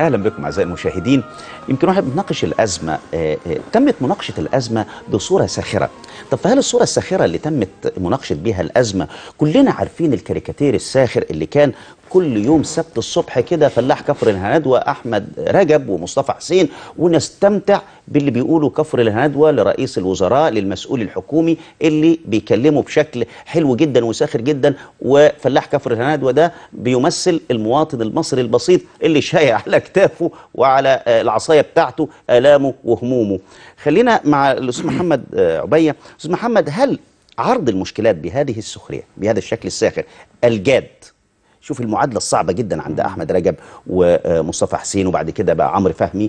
اهلا بكم اعزائي المشاهدين يمكن واحد بنناقش الازمه آه، آه، تمت مناقشه الازمه بصوره ساخره طب فهل الصوره الساخره اللي تمت مناقشه بها الازمه كلنا عارفين الكاريكاتير الساخر اللي كان كل يوم سبت الصبح كده فلاح كفر الهندوه احمد رجب ومصطفى حسين ونستمتع باللي بيقولوا كفر الهندوه لرئيس الوزراء للمسؤول الحكومي اللي بيكلمه بشكل حلو جدا وساخر جدا وفلاح كفر الهندوه ده بيمثل المواطن المصري البسيط اللي شايع على كتافه وعلى آه، العصايه بتاعته الامه وهمومه. خلينا مع الاستاذ محمد آه، عبيه، استاذ محمد هل عرض المشكلات بهذه السخريه بهذا الشكل الساخر الجاد شوف المعادله الصعبه جدا عند احمد رجب ومصطفى حسين وبعد كده بقى عمرو فهمي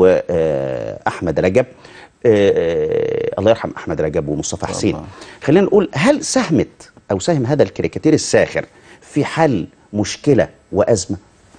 واحمد رجب آه، آه، الله يرحم احمد رجب ومصطفى حسين الله. خلينا نقول هل ساهمت او ساهم هذا الكاريكاتير الساخر في حل مشكله وازمه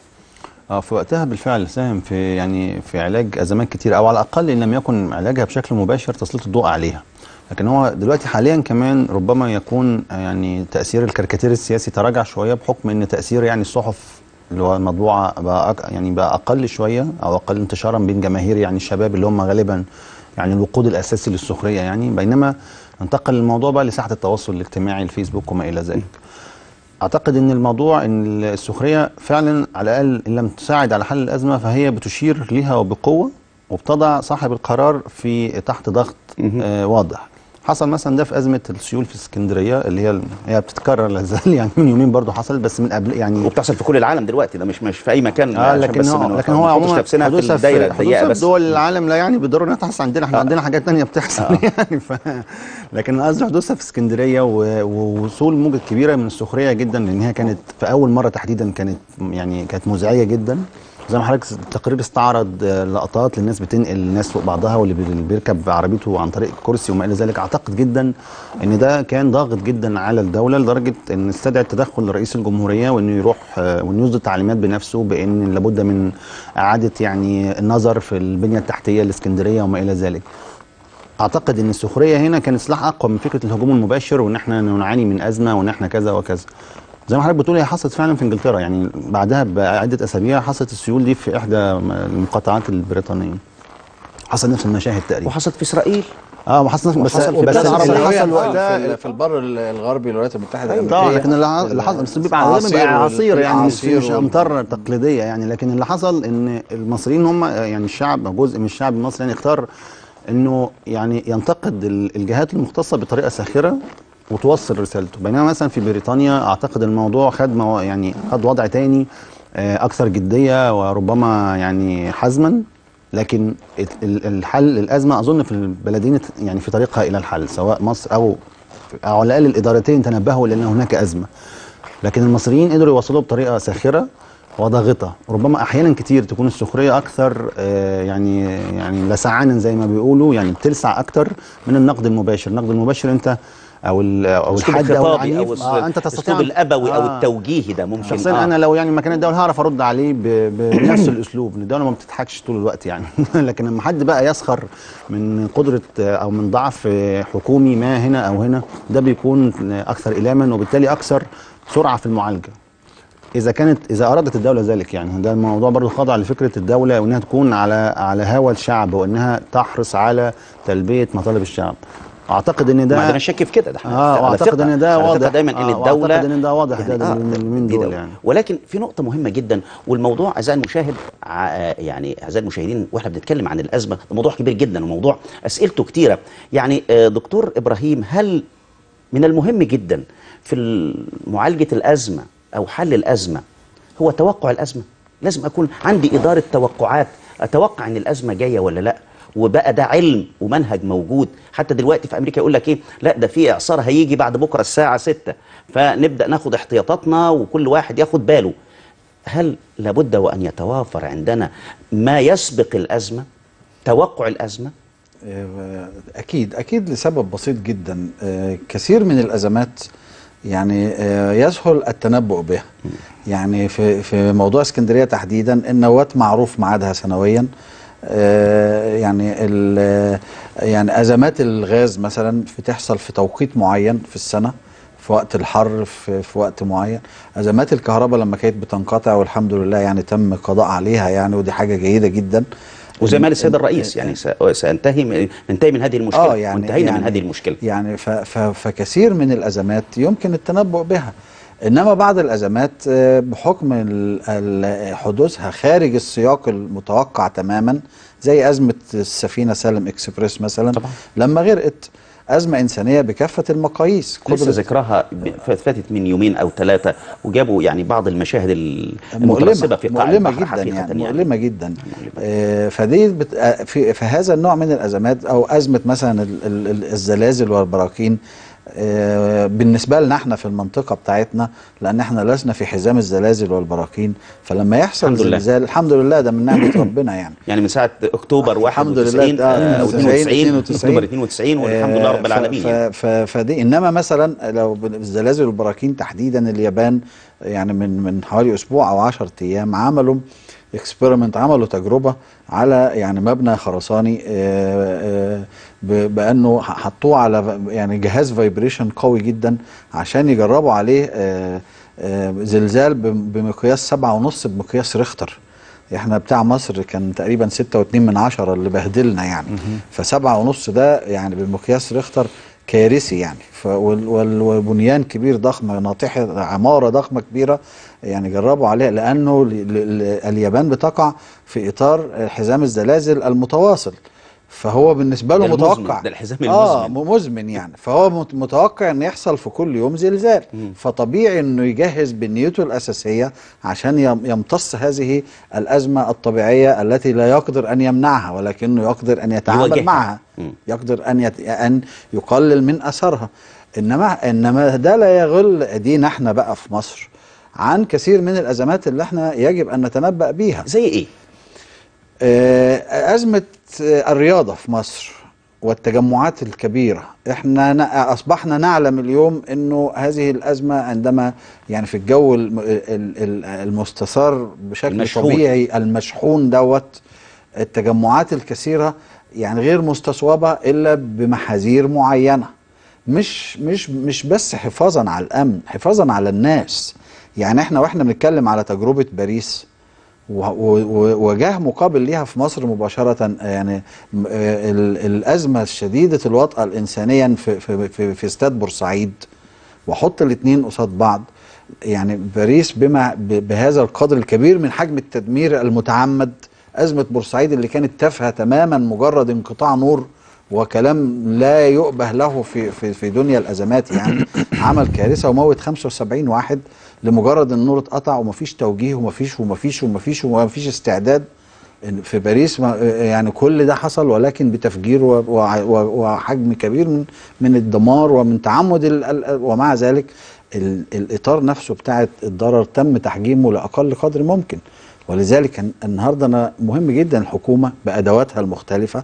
اه في وقتها بالفعل ساهم في يعني في علاج ازمات كتير او على الاقل ان لم يكن علاجها بشكل مباشر تسليط الضوء عليها لكن هو دلوقتي حاليا كمان ربما يكون يعني تاثير الكاريكاتير السياسي تراجع شويه بحكم ان تاثير يعني الصحف اللي هو المطبوعه بقى أك يعني بقى اقل شويه او اقل انتشارا بين جماهير يعني الشباب اللي هم غالبا يعني الوقود الاساسي للسخريه يعني بينما انتقل الموضوع بقى لساحه التواصل الاجتماعي الفيسبوك وما الى ذلك اعتقد ان الموضوع ان السخريه فعلا على الاقل ان لم تساعد على حل الازمه فهي بتشير ليها وبقوه وبتضع صاحب القرار في تحت ضغط آه واضح حصل مثلا ده في ازمه السيول في اسكندريه اللي هي هي بتتكرر لازال يعني من يومين برضو حصلت بس من قبل يعني وبتحصل في كل العالم دلوقتي ده مش مش في اي مكان اه عشان لكن بس هو ما لكن هو نحطش عموما نفسنا في حدوثها الدايره في الضيقه حدوثها بس في دول العالم لا يعني بالضروره انها تحصل عندنا احنا آه. عندنا حاجات تانية بتحصل آه. يعني ف... لكن قصدي حدوثها في اسكندريه و- ووصول موجه كبيره من السخريه جدا لان هي كانت في اول مره تحديدا كانت يعني كانت مزعجه جدا زي ما حضرتك التقرير استعرض آه، لقطات للناس بتنقل الناس فوق بعضها واللي بي- بيركب عربيته عن طريق كرسي وما الى ذلك اعتقد جدا ان ده كان ضاغط جدا على الدوله لدرجه ان استدعى التدخل لرئيس الجمهوريه وانه يروح آه، وانه يصدر تعليمات بنفسه بان لابد من اعاده يعني النظر في البنيه التحتيه الاسكندريه وما الى ذلك. اعتقد ان السخريه هنا كان سلاح اقوى من فكره الهجوم المباشر وان احنا نعاني من ازمه وان احنا كذا وكذا. زي ما حضرتك بتقول هي حصلت فعلا في انجلترا يعني بعدها بعده اسابيع حصلت السيول دي في احدى المقاطعات البريطانيه. حصل نفس المشاهد تقريبا. وحصلت في اسرائيل اه وحصل نفس بس وحصل في بس بلاد اللي عربية. حصل في, وقتها في البر الغربي للولايات المتحده اه الامريكيه لكن اللي ع- اللي حصل بس بيبقى غالبا عصير بيبقى عصير يعني مش عصير مش وال- امطار تقليديه يعني لكن اللي حصل ان المصريين هم يعني الشعب أو جزء من الشعب المصري يعني اختار انه يعني ينتقد ال- الجهات المختصه بطريقه ساخره وتوصل رسالته بينما مثلا في بريطانيا اعتقد الموضوع خد مو- يعني خد وضع تاني آه، اكثر جديه وربما يعني حزما لكن ال- ال- الحل الازمه اظن في البلدين يعني في طريقها الى الحل سواء مصر او او على الاقل الادارتين تنبهوا لان هناك ازمه لكن المصريين قدروا يوصلوا بطريقه ساخره وضاغطه ربما احيانا كتير تكون السخريه اكثر آه، يعني يعني لسعانا زي ما بيقولوا يعني بتلسع اكتر من النقد المباشر النقد المباشر انت او ال- او الاسلوب الحد او الخطابي العنيف او آه انت تستطيع الاسلوب الابوي او آه. التوجيهي ده ممكن شخصيا آه. انا لو يعني مكان الدوله هعرف ارد عليه ب- بنفس الاسلوب لان الدوله ما بتضحكش طول الوقت يعني لكن لما حد بقى يسخر من قدره آه، او من ضعف آه، حكومي ما هنا او هنا ده بيكون آه، اكثر الاما وبالتالي اكثر سرعه في المعالجه اذا كانت اذا ارادت الدوله ذلك يعني ده الموضوع برضو خاضع لفكره الدوله وانها تكون على على هوى الشعب وانها تحرص على تلبيه مطالب الشعب اعتقد ان ده ما عندنا شك في كده ده احنا اه على واعتقد ثقة- ان ده على ثقة واضح دايما ان آه، الدوله واعتقد ان ده واضح يعني ده آه، اليومين دي دول دولة. يعني ولكن في نقطة مهمة جدا والموضوع أعزائي المشاهد ع- يعني أعزائي المشاهدين وإحنا بنتكلم عن الأزمة ده موضوع كبير جدا وموضوع أسئلته كتيرة يعني آه، دكتور إبراهيم هل من المهم جدا في ال- معالجة الأزمة أو حل الأزمة هو توقع الأزمة لازم أكون عندي إدارة توقعات أتوقع أن الأزمة جاية ولا لأ وبقى ده علم ومنهج موجود حتى دلوقتي في امريكا يقول لك ايه لا ده في اعصار هيجي بعد بكره الساعه 6 فنبدا ناخد احتياطاتنا وكل واحد ياخد باله هل لابد وان يتوافر عندنا ما يسبق الازمه توقع الازمه آه، اكيد اكيد لسبب بسيط جدا آه، كثير من الازمات يعني آه، يسهل التنبؤ بها يعني في في موضوع اسكندريه تحديدا النواه معروف ميعادها سنويا آه، يعني ال- يعني ازمات الغاز مثلا بتحصل في توقيت معين في السنه في وقت الحر في, في وقت معين ازمات الكهرباء لما كانت بتنقطع والحمد لله يعني تم القضاء عليها يعني ودي حاجه جيده جدا وزي ما قال السيد الرئيس يعني س- سانتهي من- ننتهي من هذه المشكله اه يعني وانتهينا يعني من هذه المشكله يعني ف ف فكثير من الازمات يمكن التنبؤ بها انما بعض الازمات آه، بحكم ال- ال- حدوثها خارج السياق المتوقع تماما زي ازمه السفينه سالم اكسبريس مثلا طبعا. لما غرقت ازمه انسانيه بكافه المقاييس لسه قدرة- ذكرها ب- فاتت من يومين او ثلاثه وجابوا يعني بعض المشاهد ال- المترسبه مؤلمة في قاع مؤلمة البحر جدا حقيقه يعني, يعني مؤلمة جدا مؤلمة. آه فدي بت آه، في, في هذا النوع من الأزمات أو أزمة مثلا ال- ال- ال- الزلازل والبراكين آه بالنسبة لنا احنا في المنطقة بتاعتنا لأن احنا لسنا في حزام الزلازل والبراكين فلما يحصل الحمد لله. زلزال الحمد لله ده من نعمة ربنا يعني يعني من ساعه اكتوبر الحمد 91 لله آه، او 92 92 اكتوبر 92 والحمد لله رب آه، ف- العالمين ف يعني. ف فدي انما مثلا لو بالزلازل والبراكين تحديدا اليابان يعني من من حوالي اسبوع او 10 ايام عملوا اكسبيرمنت عملوا تجربه على يعني مبنى خرساني آه، آه، ب- بانه ح- حطوه على يعني جهاز فايبريشن قوي جدا عشان يجربوا عليه آه، آه، زلزال بم- بمقياس سبعة ونص بمقياس ريختر احنا بتاع مصر كان تقريبا ستة واتنين من عشرة اللي بهدلنا يعني فسبعة ونص ده يعني بمقياس ريختر كارثي يعني ف- وال- وال- وبنيان كبير ضخم ناطحة عمارة ضخمة كبيرة يعني جربوا عليها لأنه ل- ل- ل- اليابان بتقع في إطار حزام الزلازل المتواصل فهو بالنسبة له ده المزمن، متوقع ده الحزام اه المزمن. م- مزمن يعني فهو مت- متوقع ان يحصل في كل يوم زلزال فطبيعي انه يجهز بنيته الاساسيه عشان يم- يمتص هذه الازمه الطبيعيه التي لا يقدر ان يمنعها ولكنه يقدر ان يتعامل يواجهها. معها مم. يقدر ان يت... ان يقلل من اثرها انما انما ده لا يغل دينا احنا بقى في مصر عن كثير من الازمات اللي احنا يجب ان نتنبأ بيها زي ايه؟ آه، أزمة آه، الرياضة في مصر والتجمعات الكبيرة احنا ن- أصبحنا نعلم اليوم أنه هذه الأزمة عندما يعني في الجو الم- ال- ال- المستثار بشكل المشحون. طبيعي المشحون دوت التجمعات الكثيرة يعني غير مستصوبة إلا بمحاذير معينة مش مش مش بس حفاظا على الأمن حفاظا على الناس يعني احنا واحنا بنتكلم على تجربة باريس و- و- وجاه مقابل ليها في مصر مباشرة يعني م- آه، ال- الأزمة الشديدة الوطأة الإنسانيا في, في, في, في استاد بورسعيد وحط الاثنين قصاد بعض يعني باريس بما ب- بهذا القدر الكبير من حجم التدمير المتعمد أزمة بورسعيد اللي كانت تافهة تماما مجرد انقطاع نور وكلام لا يؤبه له في في في دنيا الازمات يعني عمل كارثه وموت 75 واحد لمجرد ان النور اتقطع ومفيش توجيه ومفيش ومفيش ومفيش ومفيش استعداد إن في باريس ما- يعني كل ده حصل ولكن بتفجير و- وع- و- وحجم كبير من من الدمار ومن تعمد ال- ال- ومع ذلك ال- الاطار نفسه بتاع الضرر تم تحجيمه لاقل قدر ممكن ولذلك الن- النهارده انا مهم جدا الحكومه بادواتها المختلفه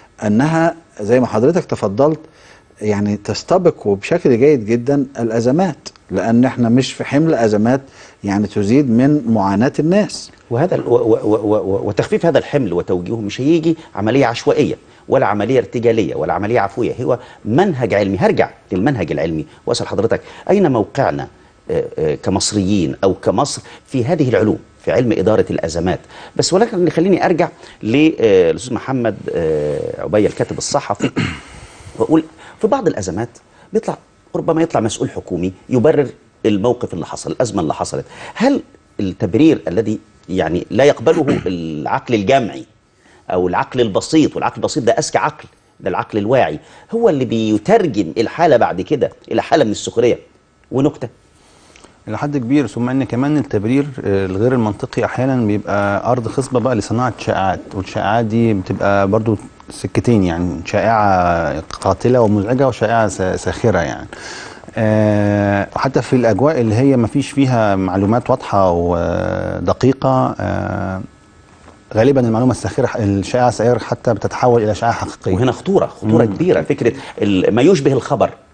انها زي ما حضرتك تفضلت يعني تستبق وبشكل جيد جدا الازمات لان احنا مش في حمل ازمات يعني تزيد من معاناه الناس وهذا ال- و- و- و- و- وتخفيف هذا الحمل وتوجيهه مش هيجي عمليه عشوائيه ولا عمليه ارتجاليه ولا عمليه عفويه هو منهج علمي هرجع للمنهج العلمي واسال حضرتك اين موقعنا آه، آه، كمصريين او كمصر في هذه العلوم في علم اداره الازمات بس ولكن خليني ارجع للاستاذ محمد آه، عبيه الكاتب الصحفي واقول في بعض الازمات بيطلع ربما يطلع مسؤول حكومي يبرر الموقف اللي حصل الازمه اللي حصلت هل التبرير الذي يعني لا يقبله العقل الجمعي او العقل البسيط والعقل البسيط ده اذكى عقل ده العقل الواعي هو اللي بيترجم الحاله بعد كده الى حاله من السخريه ونكته الى حد كبير ثم ان كمان التبرير آه، الغير المنطقي احيانا بيبقى ارض خصبه بقى لصناعه شائعات والشائعات دي بتبقى برضو سكتين يعني شائعه قاتله ومزعجه وشائعه س- ساخره يعني آه، وحتى في الاجواء اللي هي ما فيش فيها معلومات واضحه ودقيقه آه، غالبا المعلومه الساخره الشائعه الساخره حتى بتتحول الى شائعه حقيقيه وهنا خطوره خطوره مم. كبيره فكره ال- ما يشبه الخبر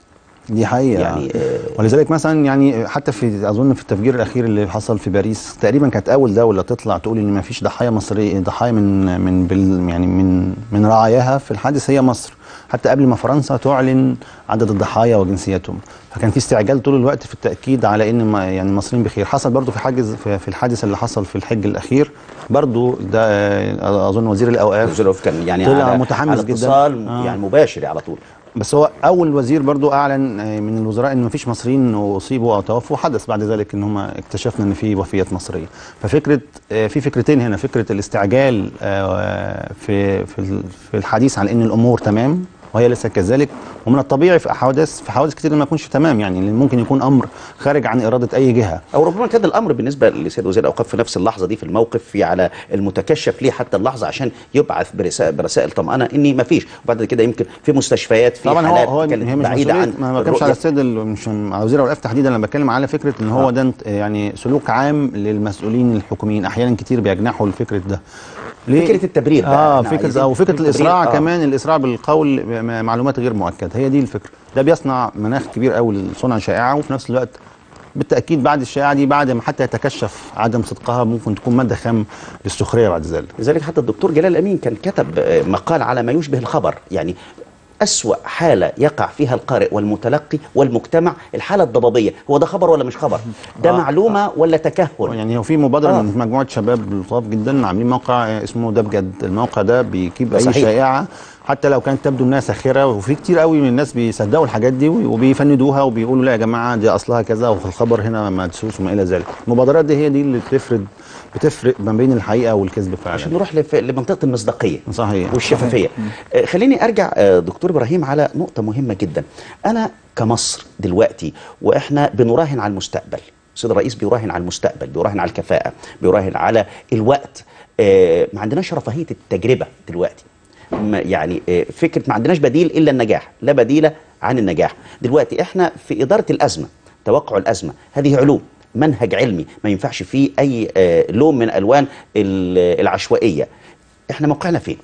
دي حقيقة يعني آه، ولذلك مثلا يعني حتى في اظن في التفجير الاخير اللي حصل في باريس تقريبا كانت اول دوله تطلع تقول ان ما فيش ضحايا مصريه ضحايا من من بال يعني من من رعاياها في الحادث هي مصر حتى قبل ما فرنسا تعلن عدد الضحايا وجنسيتهم فكان في استعجال طول الوقت في التاكيد على ان ما يعني المصريين بخير حصل برضو في حاجز في في الحادث اللي حصل في الحج الاخير برضو ده آه، اظن وزير الاوقاف زلوف كان يعني طلع على متحمس على جدا. اتصال آه. يعني مباشر على طول بس هو اول وزير برضو اعلن آه، من الوزراء ان مفيش مصريين اصيبوا او توفوا حدث بعد ذلك ان هم اكتشفنا ان في وفيات مصريه ففكره آه، في فكرتين هنا فكره الاستعجال آه، في في ال- في الحديث عن ان الامور تمام وهي ليست كذلك ومن الطبيعي في حوادث في حوادث كتير ما يكونش تمام يعني لأن ممكن يكون امر خارج عن اراده اي جهه او ربما كان الامر بالنسبه لسيد وزير الاوقاف في نفس اللحظه دي في الموقف في على المتكشف ليه حتى اللحظه عشان يبعث برسائل برسائل طمانه اني ما فيش وبعد كده يمكن في مستشفيات في طبعا هو حالات هو هي كانت مش بعيده عن مسؤولية- ما بتكلمش على الرؤية. السيد ال- مش على وزير الاوقاف تحديدا انا بتكلم على فكره ان هو آه. ده انت- يعني سلوك عام للمسؤولين الحكوميين احيانا كتير بيجنحوا لفكره ده ليه؟ فكرة التبرير بقى، اه إحنا فكره عايزين او فكره التبرير، الاسراع آه. كمان الاسراع بالقول ب- معلومات غير مؤكده هي دي الفكره ده بيصنع مناخ كبير قوي لصنع شائعه وفي نفس الوقت بالتاكيد بعد الشائعه دي بعد ما حتى يتكشف عدم صدقها ممكن تكون ماده خام للسخريه بعد ذلك لذلك حتى الدكتور جلال امين كان كتب آه، مقال على ما يشبه الخبر يعني أسوأ حالة يقع فيها القارئ والمتلقي والمجتمع الحالة الضبابية هو ده خبر ولا مش خبر ده آه. معلومة ولا تكهن يعني هو في مبادره آه. آه. من مجموعه شباب لطاف جدا عاملين موقع اسمه ده بجد الموقع ده بيجيب اي صحيح. شائعه حتى لو كانت تبدو انها ساخره وفي كتير قوي من الناس بيصدقوا الحاجات دي وبيفندوها وبيقولوا لا يا جماعه دي اصلها كذا وفي الخبر هنا مدسوس وما الى ذلك المبادرات دي هي دي اللي بتفرد بتفرق ما بين الحقيقه والكذب فعلا عشان نروح لف- لمنطقة المصداقية صحيح والشفافية آه، خليني أرجع آه، دكتور إبراهيم على نقطة مهمة جدا أنا كمصر دلوقتي وإحنا بنراهن على المستقبل السيد الرئيس بيراهن على المستقبل بيراهن على الكفاءة بيراهن على الوقت آه، ما عندناش رفاهية التجربة دلوقتي ما- يعني آه، فكرة ما عندناش بديل إلا النجاح لا بديل عن النجاح دلوقتي إحنا في إدارة الأزمة توقع الأزمة هذه علوم منهج علمي ما ينفعش فيه أي آه، لون من ألوان ال- العشوائية إحنا موقعنا فين؟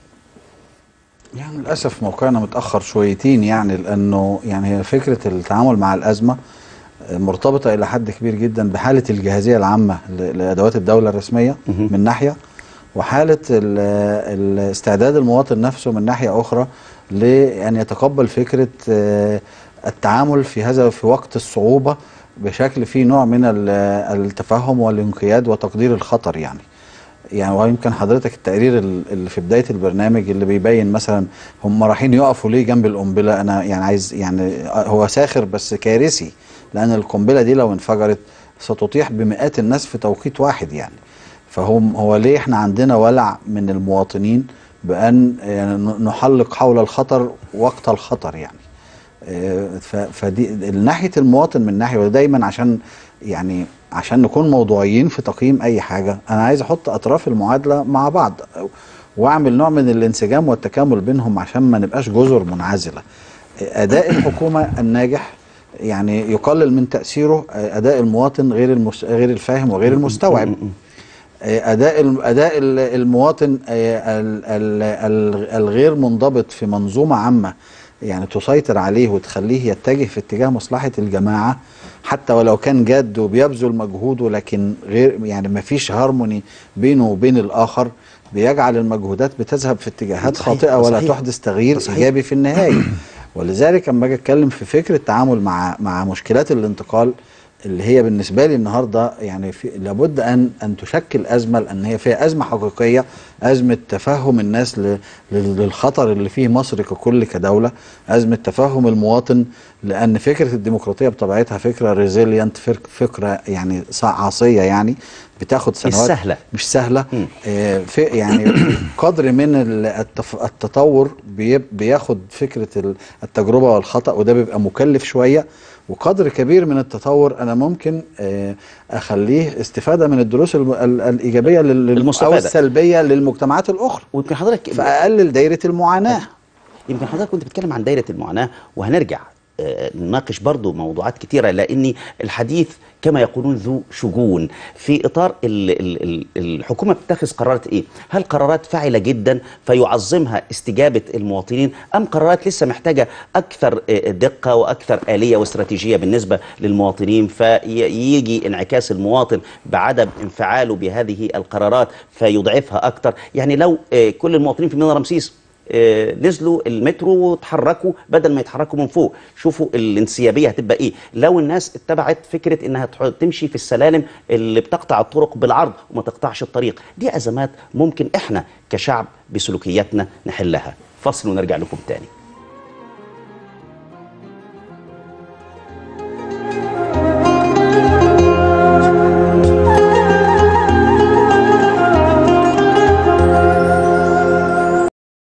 يعني للاسف موقعنا متاخر شويتين يعني لانه يعني هي فكره التعامل مع الازمه آه، مرتبطه الى حد كبير جدا بحاله الجاهزيه العامه ل- لادوات الدوله الرسميه مهم. من ناحيه وحاله ال- الاستعداد المواطن نفسه من ناحيه اخرى لان يتقبل فكره آه، التعامل في هذا في وقت الصعوبه بشكل فيه نوع من ال- التفهم والانقياد وتقدير الخطر يعني يعني ويمكن حضرتك التقرير ال- اللي في بدايه البرنامج اللي بيبين مثلا هم رايحين يقفوا ليه جنب القنبله انا يعني عايز يعني هو ساخر بس كارثي لان القنبله دي لو انفجرت ستطيح بمئات الناس في توقيت واحد يعني فهم هو ليه احنا عندنا ولع من المواطنين بان يعني ن- نحلق حول الخطر وقت الخطر يعني آه، ف- فدي ناحيه المواطن من ناحيه ودايما عشان يعني عشان نكون موضوعيين في تقييم اي حاجه انا عايز احط اطراف المعادله مع بعض واعمل نوع من الانسجام والتكامل بينهم عشان ما نبقاش جزر منعزله آه، اداء الحكومه الناجح يعني يقلل من تاثيره آه، اداء المواطن غير المس... غير الفاهم وغير المستوعب آه، اداء الم- اداء ال- المواطن آه، ال- ال- ال- الغير منضبط في منظومه عامه يعني تسيطر عليه وتخليه يتجه في اتجاه مصلحه الجماعه حتى ولو كان جاد وبيبذل مجهوده لكن غير يعني ما فيش هارموني بينه وبين الاخر بيجعل المجهودات بتذهب في اتجاهات صحيح، خاطئه ولا صحيح. تحدث تغيير صحيح. ايجابي في النهايه ولذلك اما باجي اتكلم في فكره التعامل مع مع مشكلات الانتقال اللي هي بالنسبه لي النهارده يعني في لابد ان ان تشكل ازمه لان هي فيها ازمه حقيقيه ازمه تفهم الناس ل- لل- للخطر اللي فيه مصر ككل كدوله ازمه تفهم المواطن لان فكره الديمقراطيه بطبيعتها فكره ريزيلينت فكره يعني صع- عصيه يعني بتاخد سنوات سهلة. مش سهله مم. آه، في يعني قدر من ال- التف- التطور بيب- بياخد فكره ال- التجربه والخطا وده بيبقى مكلف شويه وقدر كبير من التطور انا ممكن آه، اخليه استفاده من الدروس الم- ال- الايجابيه لل- لل- او المستفادة. السلبيه للمجتمعات الاخرى ويمكن حضرتك فاقلل دايره المعاناه يمكن حضرتك كنت بتتكلم عن دايره المعاناه وهنرجع آه، نناقش برضو موضوعات كتيرة لأن الحديث كما يقولون ذو شجون في إطار ال ال ال الحكومة بتتخذ قرارات إيه هل قرارات فاعلة جدا فيعظمها استجابة المواطنين أم قرارات لسه محتاجة أكثر آه، دقة وأكثر آلية واستراتيجية بالنسبة للمواطنين فيجي انعكاس المواطن بعدم انفعاله بهذه القرارات فيضعفها أكثر يعني لو آه، كل المواطنين في مدينة رمسيس آه، نزلوا المترو وتحركوا بدل ما يتحركوا من فوق شوفوا الانسيابيه هتبقى ايه لو الناس اتبعت فكره انها تح- تمشي في السلالم اللي بتقطع الطرق بالعرض وما تقطعش الطريق دي ازمات ممكن احنا كشعب بسلوكياتنا نحلها فصل ونرجع لكم تاني